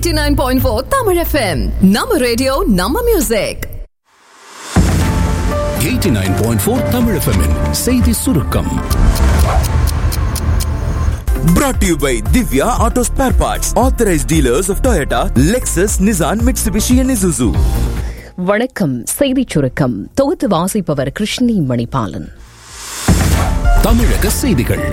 89.4 Tamil FM. நம்ம radio நம்ம music 89.4 Tamil FM -இன் செய்தி சுருக்கம் Brought to you by Divya Auto Spare Parts, authorized dealers of Toyota, Lexus, Nissan, Mitsubishi, and Isuzu. வணக்கம் செய்திச் சுருக்கம் தொகுத்து வாசிப்பவர் கிருஷ்ணி மணிபாலன் தமிழக செய்திகள்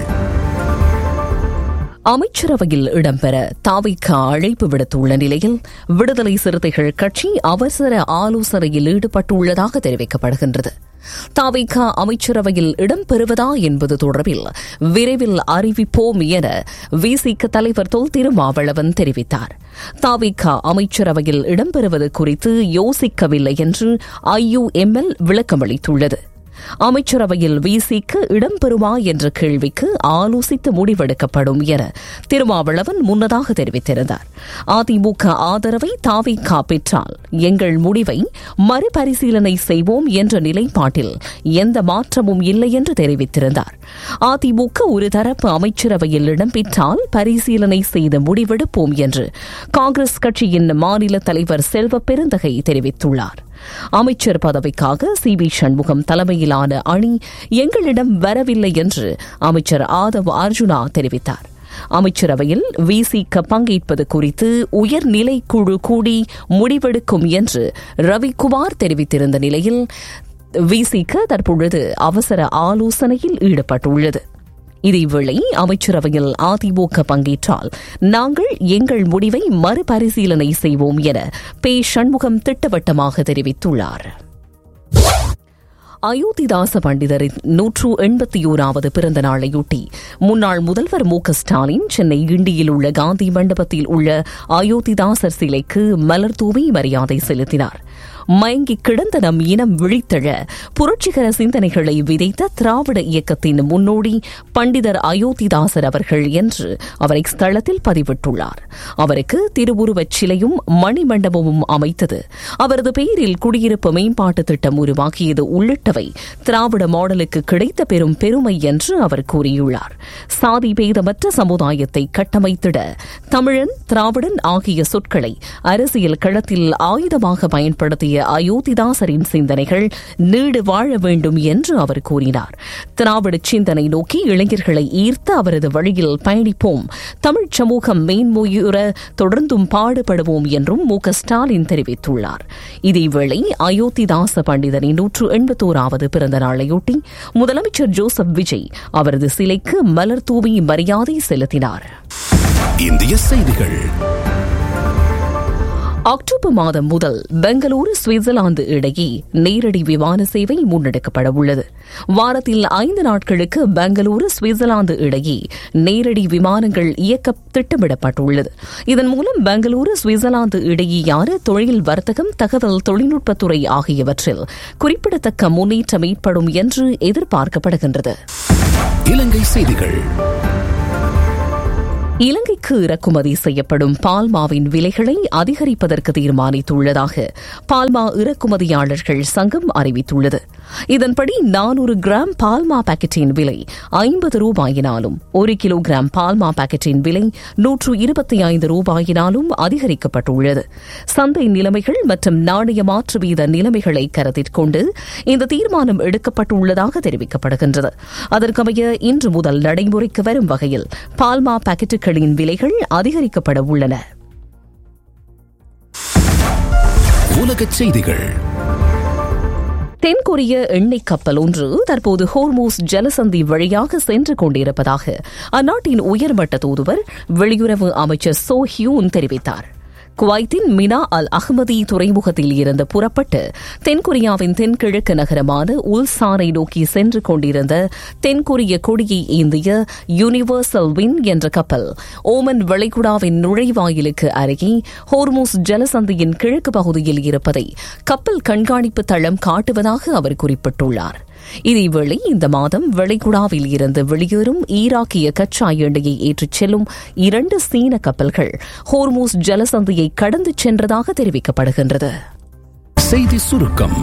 அமைச்சரவையில் இடம்பெற தாவிக்க அழைப்பு விடுத்துள்ள நிலையில் விடுதலை சிறுத்தைகள் கட்சி அவசர ஆலோசனையில் ஈடுபட்டுள்ளதாக தெரிவிக்கப்படுகின்றது தாவிக அமைச்சரவையில் இடம்பெறுவதா என்பது தொடர்பில் விரைவில் அறிவிப்போம் என விசிக தலைவர் தொல் திருமாவளவன் தெரிவித்தார் தாவிக அமைச்சரவையில் இடம்பெறுவது குறித்து யோசிக்கவில்லை என்று ஐயுஎம்எல் விளக்கமளித்துள்ளது அமைச்சரவையில் விசிக்கு இடம்பெறுமா என்ற கேள்விக்கு ஆலோசித்து முடிவெடுக்கப்படும் என திருமாவளவன் முன்னதாக தெரிவித்திருந்தார் அதிமுக ஆதரவை தாவிகா பெற்றால் எங்கள் முடிவை மறுபரிசீலனை செய்வோம் என்ற நிலைப்பாட்டில் எந்த மாற்றமும் இல்லை என்று தெரிவித்திருந்தார் அதிமுக ஒரு தரப்பு அமைச்சரவையில் இடம்பெற்றால் பரிசீலனை செய்து முடிவெடுப்போம் என்று காங்கிரஸ் கட்சியின் மாநில தலைவர் செல்வ பெருந்தகை தெரிவித்துள்ளார் அமைச்சர் பதவிக்காக சி வி சண்முகம் தலைமையிலான அணி எங்களிடம் வரவில்லை என்று அமைச்சர் ஆதவ் அர்ஜுனா தெரிவித்தார் அமைச்சரவையில் விசிக பங்கேற்பது குறித்து உயர்நிலை குழு கூடி முடிவெடுக்கும் என்று ரவிக்குமார் தெரிவித்திருந்த நிலையில் விசிக தற்பொழுது அவசர ஆலோசனையில் ஈடுபட்டுள்ளது இதேவேளை அமைச்சரவையில் அதிமுக பங்கேற்றால் நாங்கள் எங்கள் முடிவை மறுபரிசீலனை செய்வோம் என பே சண்முகம் திட்டவட்டமாக தெரிவித்துள்ளார் அயோத்திதாச பண்டிதரின் நூற்று எண்பத்தி ஓராவது பிறந்த நாளையொட்டி முன்னாள் முதல்வர் மு க ஸ்டாலின் சென்னை கிண்டியில் உள்ள காந்தி மண்டபத்தில் உள்ள அயோத்திதாசர் சிலைக்கு மலர் தூவி மரியாதை செலுத்தினார் மயங்கி கிடந்த நம் இனம் விழித்தெழ புரட்சிகர சிந்தனைகளை விதைத்த திராவிட இயக்கத்தின் முன்னோடி பண்டிதர் அயோத்திதாசர் அவர்கள் என்று அவரை ஸ்தலத்தில் பதிவிட்டுள்ளார் அவருக்கு திருவுருவச் சிலையும் மணிமண்டபமும் அமைத்தது அவரது பெயரில் குடியிருப்பு மேம்பாட்டு திட்டம் உருவாக்கியது உள்ளிட்டவை திராவிட மாடலுக்கு கிடைத்த பெரும் பெருமை என்று அவர் கூறியுள்ளார் சாதி பேதமற்ற சமுதாயத்தை கட்டமைத்திட தமிழன் திராவிடன் ஆகிய சொற்களை அரசியல் களத்தில் ஆயுதமாக பயன்படுத்திய அயோத்திதாசரின் சிந்தனைகள் நீடு வாழ வேண்டும் என்று அவர் கூறினார் திராவிட சிந்தனை நோக்கி இளைஞர்களை ஈர்த்து அவரது வழியில் பயணிப்போம் தமிழ் சமூகம் மேன்முயுற தொடர்ந்தும் பாடுபடுவோம் என்றும் மு ஸ்டாலின் தெரிவித்துள்ளார் இதேவேளை அயோத்திதாச பண்டிதரின் நூற்று எண்பத்தோராவது பிறந்த நாளையொட்டி முதலமைச்சர் ஜோசப் விஜய் அவரது சிலைக்கு மலர் தூவி மரியாதை செலுத்தினார் இந்திய செய்திகள் அக்டோபர் மாதம் முதல் பெங்களூரு சுவிட்சர்லாந்து இடையே நேரடி விமான சேவை முன்னெடுக்கப்பட உள்ளது வாரத்தில் ஐந்து நாட்களுக்கு பெங்களூரு சுவிட்சர்லாந்து இடையே நேரடி விமானங்கள் இயக்க திட்டமிடப்பட்டுள்ளது இதன் மூலம் பெங்களூரு சுவிட்சர்லாந்து இடையேயான தொழில் வர்த்தகம் தகவல் தொழில்நுட்பத்துறை ஆகியவற்றில் குறிப்பிடத்தக்க முன்னேற்றம் ஏற்படும் என்று எதிர்பார்க்கப்படுகின்றது இலங்கை செய்திகள் இலங்கைக்கு இறக்குமதி செய்யப்படும் பால்மாவின் விலைகளை அதிகரிப்பதற்கு தீர்மானித்துள்ளதாக பால்மா இறக்குமதியாளர்கள் சங்கம் அறிவித்துள்ளது இதன்படி நானூறு கிராம் பால்மா பாக்கெட்டின் விலை ஐம்பது ரூபாயினாலும் ஒரு கிலோகிராம் பால்மா பாக்கெட்டின் விலை நூற்று இருபத்தி ஐந்து ரூபாயினாலும் அதிகரிக்கப்பட்டுள்ளது சந்தை நிலைமைகள் மற்றும் நாணய மாற்று வீத நிலைமைகளை கருத்தில் கொண்டு இந்த தீர்மானம் எடுக்கப்பட்டுள்ளதாக தெரிவிக்கப்படுகின்றது அதற்கமைய இன்று முதல் நடைமுறைக்கு வரும் வகையில் பால்மா பாக்கெட்டுகளின் விலைகள் அதிகரிக்கப்பட உள்ளன உலகச் செய்திகள் தென்கொரிய எண்ணெய் கப்பல் ஒன்று தற்போது ஹோர்மூஸ் ஜலசந்தி வழியாக சென்று கொண்டிருப்பதாக அந்நாட்டின் உயர்மட்ட தூதுவர் வெளியுறவு அமைச்சர் சோ ஹியூன் தெரிவித்தார் குவைத்தின் மினா அல் அஹ்மதி துறைமுகத்தில் இருந்து புறப்பட்டு தென்கொரியாவின் தென்கிழக்கு நகரமான உல்சானை நோக்கி சென்று கொண்டிருந்த தென்கொரிய கொடியை ஏந்திய யூனிவர்சல் வின் என்ற கப்பல் ஓமன் வளைகுடாவின் நுழைவாயிலுக்கு அருகே ஹோர்மூஸ் ஜலசந்தியின் கிழக்கு பகுதியில் இருப்பதை கப்பல் கண்காணிப்பு தளம் காட்டுவதாக அவர் குறிப்பிட்டுள்ளார் இதேவேளை இந்த மாதம் வளைகுடாவில் இருந்து வெளியேறும் ஈராக்கிய கச்சா எண்ணெயை ஏற்றிச் செல்லும் இரண்டு சீன கப்பல்கள் ஹோர்மூஸ் ஜலசந்தியை கடந்து சென்றதாக தெரிவிக்கப்படுகின்றது செய்தி சுருக்கம்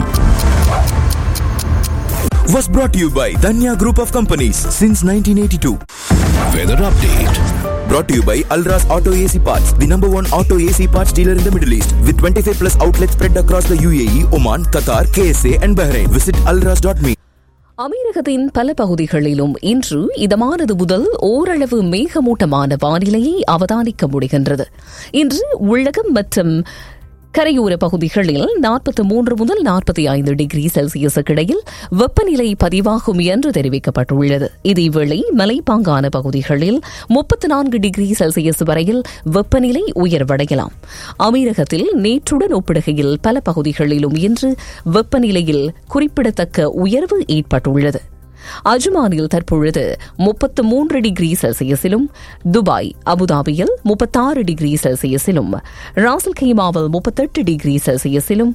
Was brought to you by Danya Group of Companies since 1982. Weather update Brought to you by Alras Auto AC Parts, the number one auto AC parts dealer in the Middle East, with 25 plus outlets spread across the UAE, Oman, Qatar, KSA, and Bahrain. Visit alras.me. அமீரகத்தின் பல பகுதிகளிலும் இன்று இதமானது முதல் ஓரளவு மேகமூட்டமான வானிலையை அவதானிக்க முடிகின்றது இன்று உள்ளகம் மற்றும் கரையோர பகுதிகளில் நாற்பத்தி மூன்று முதல் நாற்பத்தி ஐந்து டிகிரி செல்சியஸுக்கு இடையில் வெப்பநிலை பதிவாகும் என்று தெரிவிக்கப்பட்டுள்ளது இதேவேளை மலைப்பாங்கான பகுதிகளில் முப்பத்தி நான்கு டிகிரி செல்சியஸ் வரையில் வெப்பநிலை உயர்வடையலாம் அமீரகத்தில் நேற்றுடன் ஒப்பிடுகையில் பல பகுதிகளிலும் இன்று வெப்பநிலையில் குறிப்பிடத்தக்க உயர்வு ஏற்பட்டுள்ளது அஜ்மானில் தற்பொழுது முப்பத்து மூன்று டிகிரி செல்சியஸிலும் துபாய் அபுதாபியில் முப்பத்தாறு டிகிரி செல்சியஸிலும் ராசல் கைமாவில் முப்பத்தெட்டு டிகிரி செல்சியஸிலும்